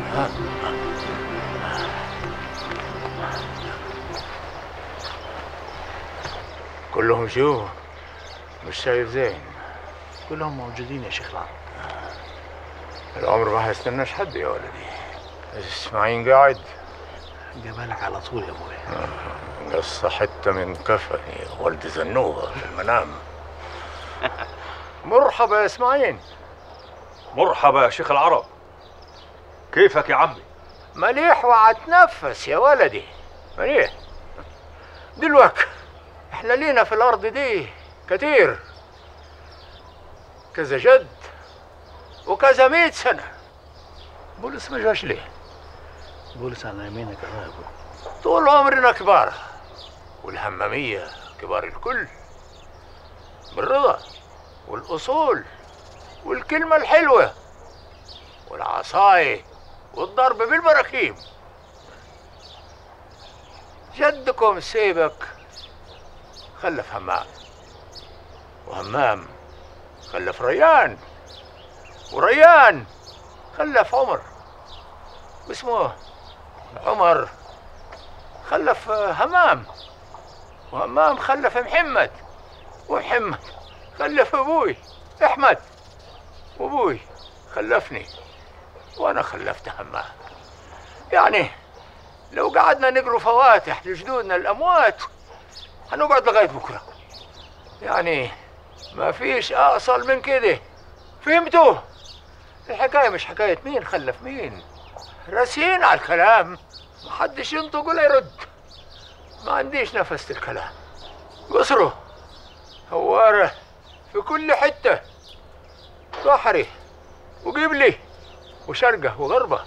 كلهم شو مش شايف زين كلهم موجودين يا شيخ العرب العمر ما هيستناش حد يا ولدي اسماعيل قاعد جبالك على طول يا ابويا قص حتة من كفني ولد زنوبة في المنام مرحبا يا اسماعيل مرحبا يا شيخ العرب كيفك يا عمي مليح وعتنفس يا ولدي مليح دلوقتي احنا لينا في الارض دي كتير كذا جد وكذا مئة سنة بولس ما جاش ليه بولس على يمينك يا ابو طول عمرنا كبار والهمامية كبار الكل بالرضا والأصول والكلمة الحلوة والعصاية والضرب بالبراكيم جدكم سيبك خلف همام وهمام خلف ريان وريان خلف عمر واسمه عمر خلف همام وهمام خلف محمد ومحمد خلف ابوي احمد وابوي خلفني وانا خلفت همام يعني لو قعدنا نقروا فواتح لجدودنا الاموات هنقعد لغايه بكره يعني ما فيش اصل من كده فهمتوا الحكايه مش حكايه مين خلف مين راسين على الكلام محدش ينطق ولا يرد ما عنديش نفس الكلام قصره هواره في كل حته بحري وقبلي وشرقه وغربه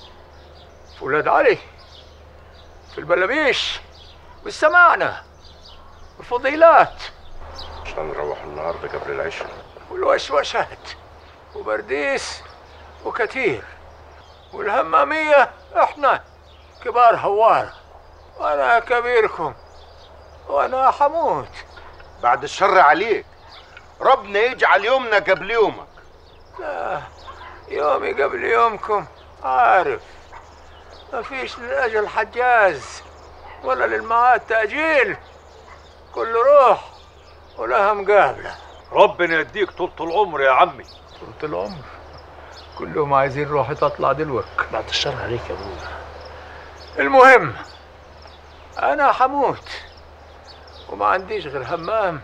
في ولاد علي في البلابيش والسماعنه والفضيلات عشان نروح النهارده قبل العشاء والوشوشات وبرديس وكتير والهمامية احنا كبار هوار وانا كبيركم وانا حموت بعد الشر عليك ربنا يجعل يومنا قبل يومك لا يومي قبل يومكم عارف ما فيش للأجل حجاز ولا للمعاد تأجيل كل روح ولها مقابلة ربنا يديك طولة العمر يا عمي طولة العمر كلهم عايزين روحي تطلع دلوقتي بعد الشر عليك يا ابويا المهم انا حموت وما عنديش غير همام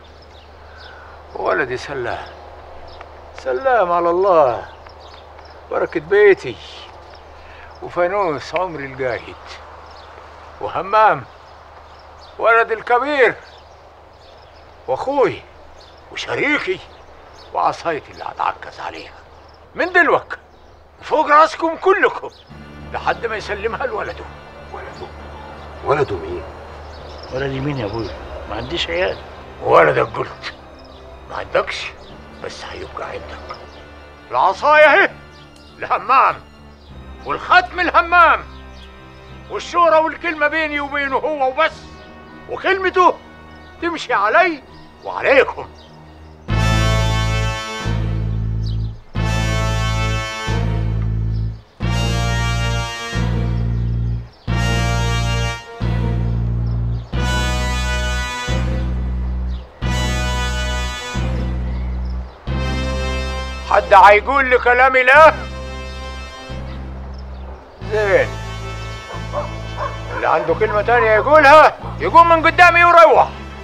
وولدي سلام سلام على الله بركة بيتي وفانوس عمري القايد وهمام ولد الكبير واخوي وشريكي وعصايتي اللي هتعكز عليها من دلوقتي فوق راسكم كلكم لحد ما يسلمها لولده ولده ولده مين؟ ولا اليمين يا ابويا ما عنديش عيال ولدك قلت ما عندكش بس هيبقى عندك العصاية اهي الهمام والختم الهمام والشورى والكلمة بيني وبينه هو وبس وكلمته تمشي علي وعليكم حد هيقول لي كلامي لا زين اللي عنده كلمة تانية يقولها يقوم من قدامي ويروح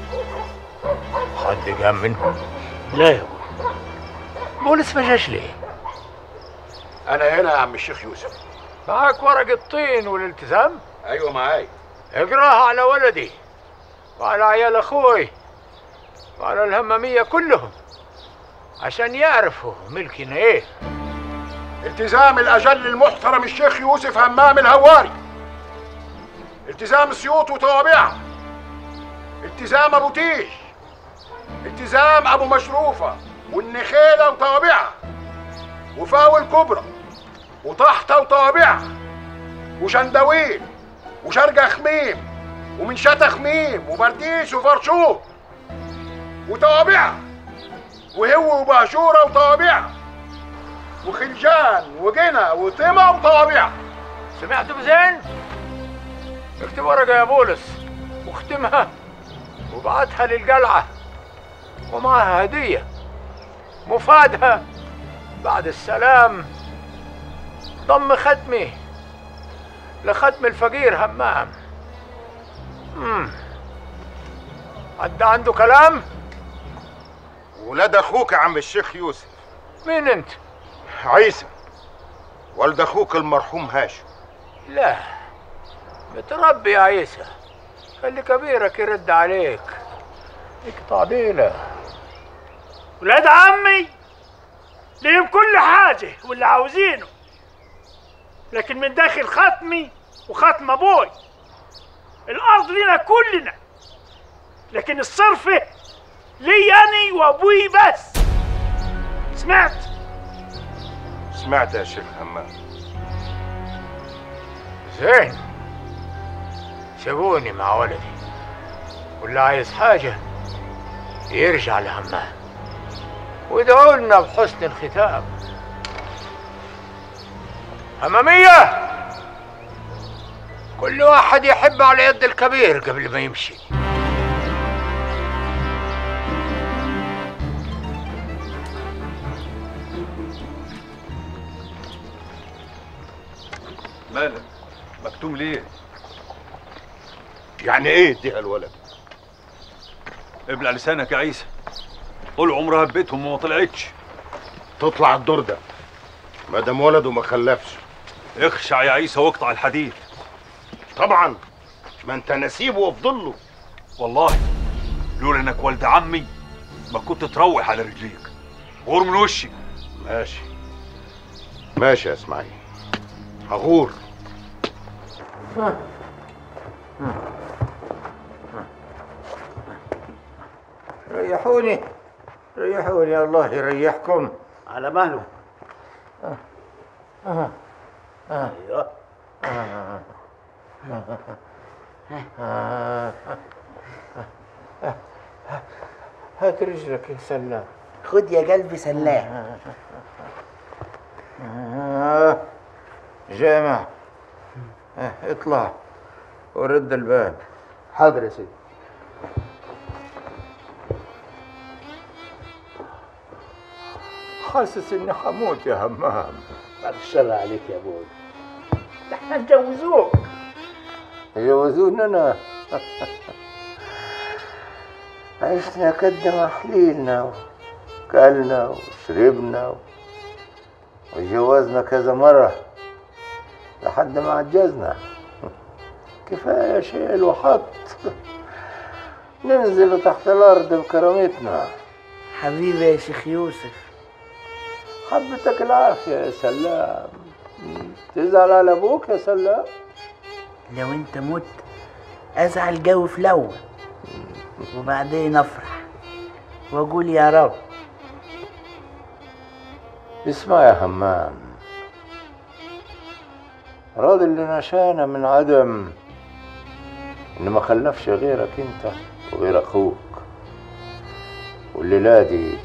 حد قام منهم لا يا ابويا بولس ما جاش ليه انا هنا يا عم الشيخ يوسف معاك ورق الطين والالتزام ايوه معاي اقراها على ولدي وعلى عيال اخوي وعلى الهمامية كلهم عشان يعرفوا ملكنا ايه التزام الأجل المحترم الشيخ يوسف همام الهواري التزام السيوط وتوابعها التزام أبو تيش التزام أبو مشروفة والنخيلة وتوابعها وفاو الكبرى وطحطة وتوابعها وشندويل وشرقة خميم ومن شتا خميم وبرديس وفرشوق وتوابعها وهو وبهشورة وطوابعها وخلجان وجنى وطمع وطوابعها سمعتم زين؟ اكتب ورقة يا بولس واختمها وبعتها للقلعة ومعها هدية مفادها بعد السلام ضم ختمي لختم الفقير همام مم. حد عنده كلام؟ ولاد اخوك يا عم الشيخ يوسف مين انت؟ عيسى والد اخوك المرحوم هاشم لا متربي يا عيسى خلي كبيرك يرد عليك اقطع ديله ولاد عمي ليهم كل حاجة واللي عاوزينه لكن من داخل ختمي وختم ابوي الارض لنا كلنا لكن الصرفة لي أنا وابوي بس سمعت سمعت يا شيخ همام زين سيبوني مع ولدي واللي عايز حاجة يرجع لهمام وادعوا لنا بحسن الختام همامية كل واحد يحب على يد الكبير قبل ما يمشي مالك مكتوم ليه يعني ايه اديها الولد ابلع لسانك يا عيسى طول عمرها ببيتهم وما طلعتش تطلع الدور ده ما دام ولده ما خلفش اخشع يا عيسى واقطع الحديد طبعا ما انت نسيبه وفضله والله لولا انك والد عمي ما كنت تروح على رجليك غور من وشي ماشي ماشي يا اسماعيل هغور ريحوني ريحوني الله يريحكم على مهله ايوه هات رجلك يا سلام خد يا قلبي سلاح آه. جامع آه. اطلع ورد الباب حاضر يا سيدي حاسس اني حموت يا همام بعد الشر عليك يا ابوي ده احنا نجوزوك يجوزون انا عشنا قد ما حليلنا وكلنا وشربنا وجوزنا كذا مرة لحد ما عجزنا كفاية شيل وحط ننزل تحت الأرض بكرامتنا حبيبي يا شيخ يوسف حبتك العافية يا سلام تزعل على أبوك يا سلام لو انت مت ازعل جو في الاول وبعدين افرح واقول يا رب اسمع يا همام راضي اللي نشانا من عدم ان ما خلفش غيرك انت وغير اخوك والليلة دي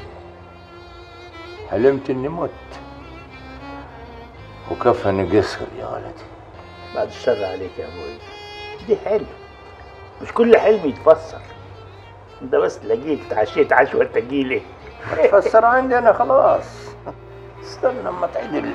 حلمت اني مت وكفني قصر يا ولدي بعد الشر عليك يا ابوي دي حلم مش كل حلم يتفسر انت بس تلاقيك اتعشيت عشوة تجيلي فسر عندي انا خلاص استنى اما تعدل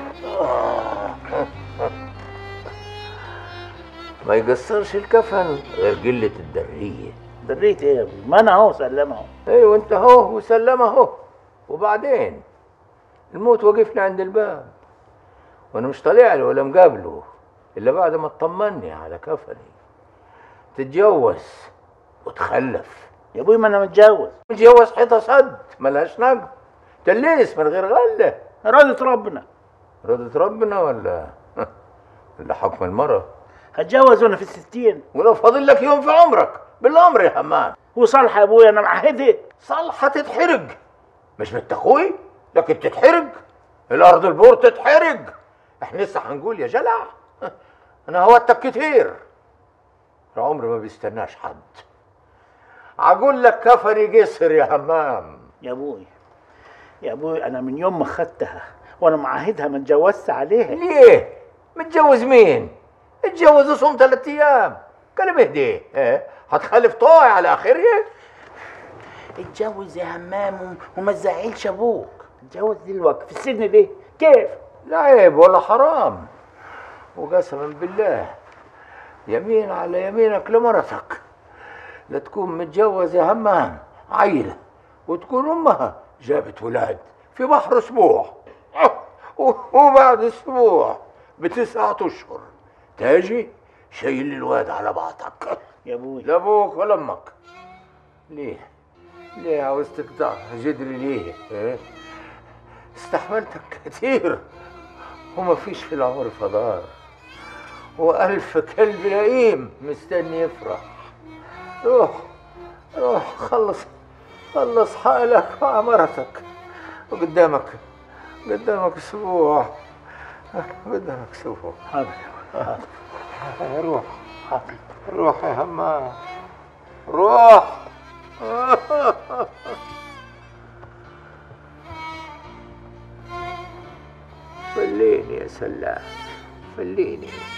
ما يقصرش الكفن غير قلة الدرية دريت ايه يا ابوي ما انا اهو سلمه ايوه انت اهو وسلم اهو وبعدين الموت وقفنا عند الباب وانا مش طالع له ولا مقابله الا بعد ما اطمني على كفني تتجوز وتخلف يا ابوي ما انا متجوز متجوز حيطه صد ملهاش نقد تليس من غير غله إرادة ربنا رضت ربنا ولا ولا حكم المرأة هتجوز وانا في الستين ولو فاضل لك يوم في عمرك بالامر يا همام وصالح يا ابوي انا معهدة صالحة تتحرق مش بنت اخوي لكن تتحرق الارض البور تتحرق احنا لسه هنقول يا جلع انا هوتك كتير العمر ما بيستناش حد اقول لك كفري قصر يا همام يا ابوي يا ابوي انا من يوم ما خدتها وانا معاهدها ما اتجوزت عليها ليه متجوز مين اتجوز وصوم ثلاث ايام كلام اهدي اه هتخلف طايع على اخره اتجوز يا همام وم- وما تزعلش ابوك اتجوز دلوقتي في السن ده كيف لا عيب ولا حرام وقسما بالله يمين على يمينك لمرتك لا تكون متجوز يا همام عيلة وتكون أمها جابت ولاد في بحر أسبوع وبعد أسبوع بتسعة أشهر تاجي شايل الواد على بعضك يا ابوي لا أبوك ولا أمك ليه؟ ليه عاوز تقطع جدري ليه؟ إيه؟ استحملتك كتير وما فيش في العمر فضار وألف كلب لئيم مستني يفرح روح روح خلص خلص حالك مع مرتك وقدامك قدامك اسبوع قدامك اسبوع حاضر روح روح يا همام روح فليني يا سلام فليني